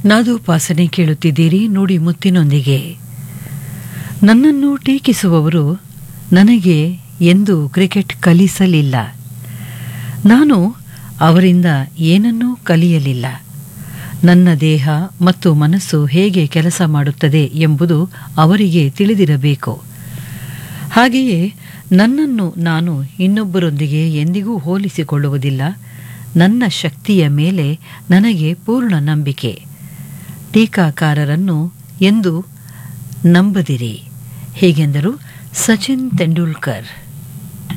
ನಾದೋಪಾಸನೆ ಕೇಳುತ್ತಿದ್ದೀರಿ ನುಡಿ ಮುತ್ತಿನೊಂದಿಗೆ ನನ್ನನ್ನು ಟೀಕಿಸುವವರು ನನಗೆ ಎಂದು ಕ್ರಿಕೆಟ್ ಕಲಿಸಲಿಲ್ಲ ನಾನು ಅವರಿಂದ ಏನನ್ನೂ ಕಲಿಯಲಿಲ್ಲ ನನ್ನ ದೇಹ ಮತ್ತು ಮನಸ್ಸು ಹೇಗೆ ಕೆಲಸ ಮಾಡುತ್ತದೆ ಎಂಬುದು ಅವರಿಗೆ ತಿಳಿದಿರಬೇಕು ಹಾಗೆಯೇ ನನ್ನನ್ನು ನಾನು ಇನ್ನೊಬ್ಬರೊಂದಿಗೆ ಎಂದಿಗೂ ಹೋಲಿಸಿಕೊಳ್ಳುವುದಿಲ್ಲ ನನ್ನ ಶಕ್ತಿಯ ಮೇಲೆ ನನಗೆ ಪೂರ್ಣ ನಂಬಿಕೆ ಟೀಕಾಕಾರರನ್ನು ಎಂದು ನಂಬದಿರಿ ಹೀಗೆಂದರು ಸಚಿನ್ ತೆಂಡೂಲ್ಕರ್